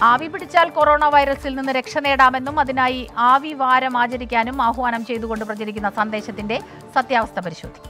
ആവി പിടിച്ചാൽ കൊറോണ വൈറസിൽ നിന്ന് രക്ഷ നേടാമെന്നും അതിനായി ആവി വാരം ആചരിക്കാനും ആഹ്വാനം ചെയ്തുകൊണ്ട് പ്രചരിക്കുന്ന സന്ദേശത്തിന്റെ സത്യാവസ്ഥ പരിശോധിക്കും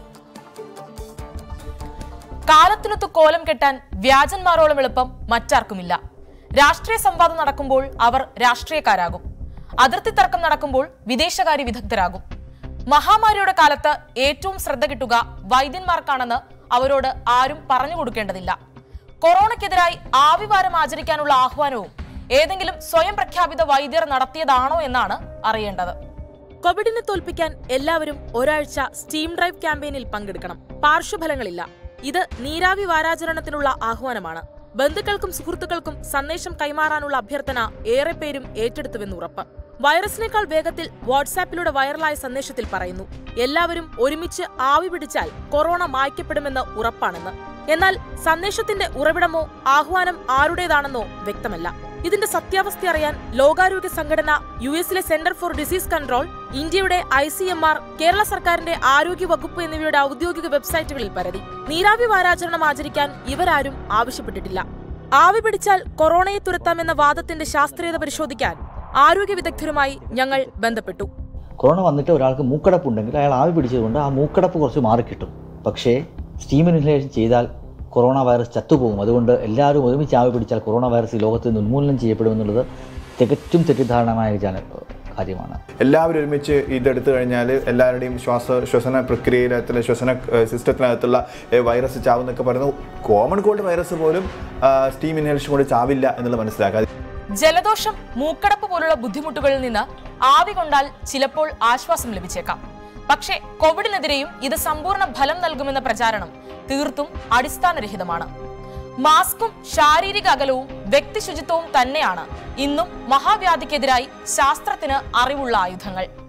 കാലത്തിനൊത്ത് കോലം കെട്ടാൻ വ്യാജന്മാരോളം എളുപ്പം മറ്റാർക്കുമില്ല രാഷ്ട്രീയ സംവാദം നടക്കുമ്പോൾ അവർ രാഷ്ട്രീയക്കാരാകും അതിർത്തി തർക്കം നടക്കുമ്പോൾ വിദേശകാര്യ വിദഗ്ധരാകും മഹാമാരിയുടെ കാലത്ത് ഏറ്റവും ശ്രദ്ധ കിട്ടുക വൈദ്യന്മാർക്കാണെന്ന് അവരോട് ആരും പറഞ്ഞു കൊടുക്കേണ്ടതില്ല കൊറോണയ്ക്കെതിരായി ആവിവാരം ആചരിക്കാനുള്ള ആഹ്വാനവും ഏതെങ്കിലും സ്വയം പ്രഖ്യാപിത വൈദ്യർ നടത്തിയതാണോ എന്നാണ് അറിയേണ്ടത് കോവിഡിനെ തോൽപ്പിക്കാൻ എല്ലാവരും ഒരാഴ്ച സ്റ്റീം ഡ്രൈവ് ക്യാമ്പയിനിൽ പങ്കെടുക്കണം പാർശ്വഫലങ്ങളില്ല ഇത് നീരാവി വാരാചരണത്തിനുള്ള ആഹ്വാനമാണ് ബന്ധുക്കൾക്കും സുഹൃത്തുക്കൾക്കും സന്ദേശം കൈമാറാനുള്ള അഭ്യർത്ഥന ഏറെ പേരും ഏറ്റെടുത്തുവെന്ന് ഉറപ്പ് വൈറസിനേക്കാൾ വേഗത്തിൽ വാട്സാപ്പിലൂടെ വൈറലായ സന്ദേശത്തിൽ പറയുന്നു എല്ലാവരും ഒരുമിച്ച് ആവി പിടിച്ചാൽ കൊറോണ മായ്ക്കപ്പെടുമെന്ന് ഉറപ്പാണെന്ന് എന്നാൽ സന്ദേശത്തിന്റെ ഉറവിടമോ ആഹ്വാനം ആരുടേതാണെന്നോ വ്യക്തമല്ല ഇതിന്റെ സത്യാവസ്ഥ അറിയാൻ ലോകാരോഗ്യ സംഘടന യു എസിലെ സെന്റർ ഫോർ ഡിസീസ് കൺട്രോൾ ഇന്ത്യയുടെ I C M R Kerala സർക്കാരിന്റെ ആരോഗ്യ വകുപ്പ് എന്നിവയുടെ ഔദ്യോഗിക വെബ്സൈറ്റുകളിൽ പരതി നീരാവി വാരാചരണം ആചരിക്കാൻ ഇവരാരും ആവശ്യപ്പെട്ടിട്ടില്ല ആവി പിടിച്ചാൽ കൊറോണയെ തുരത്താമെന്ന വാദത്തിന്റെ ശാസ്ത്രീയത പരിശോധിക്കാൻ ആരോഗ്യ വിദഗ്ധരുമായി ഞങ്ങൾ ബന്ധപ്പെട്ടു കൊറോണ വന്നിട്ട് ഒരാൾക്ക് മൂക്കടപ്പ് ഉണ്ടെങ്കിൽ അയാൾ ആവി പിടിച്ചതുകൊണ്ട് ആ മൂക്കടപ്പ് കുറച്ച് മാറിക്കിട്ടും പക്ഷേ സ്റ്റീം ഇൻഹലേഷൻ ചെയ്താൽ കൊറോണ വൈറസ് ചത്തുപോകും അതുകൊണ്ട് എല്ലാവരും ഒരുമിച്ച് ആവി പിടിച്ചാൽ കൊറോണ വൈറസ് ഈ ലോകത്ത് നിന്ന് ഉന്മൂലനം ചെയ്യപ്പെടുമെന്നുള്ളത് തികച്ചും തെറ്റിദ്ധാരണമായ ജന കാര്യമാണ് എല്ലാവരും ഒരുമിച്ച് ഇതെടുത്തു കഴിഞ്ഞാൽ എല്ലാവരുടെയും ശ്വാസ ശ്വസന പ്രക്രിയയിലകത്തുള്ള ശ്വസന ഏഹ്, സിസ്റ്റത്തിനകത്തുള്ള ഏഹ്, വൈറസ് ചാവുന്നൊക്കെ പറയുന്നത് കോമൺ കോൾഡ് വൈറസ് പോലും ആഹ്, സ്റ്റീം ഇൻഹലേഷൻ കൊണ്ട് ചാവില്ല എന്നുള്ളത് മനസ്സിലാക്കുക ജലദോഷം മൂക്കടപ്പ് പോലുള്ള ബുദ്ധിമുട്ടുകളിൽ നിന്ന് ആവി കൊണ്ടാൽ ചിലപ്പോൾ ആശ്വാസം ലഭിച്ചേക്കാം പക്ഷേ കോവിഡിനെതിരെയും ഇത് സമ്പൂർണ്ണ ഫലം നൽകുമെന്ന പ്രചാരണം തീർത്തും അടിസ്ഥാനരഹിതമാണ് മാസ്കും ശാരീരിക അകലവും വ്യക്തി ശുചിത്വവും തന്നെയാണ് ഇന്നും മഹാവ്യാധിക്കെതിരായി ശാസ്ത്രത്തിന് അറിവുള്ള ആയുധങ്ങൾ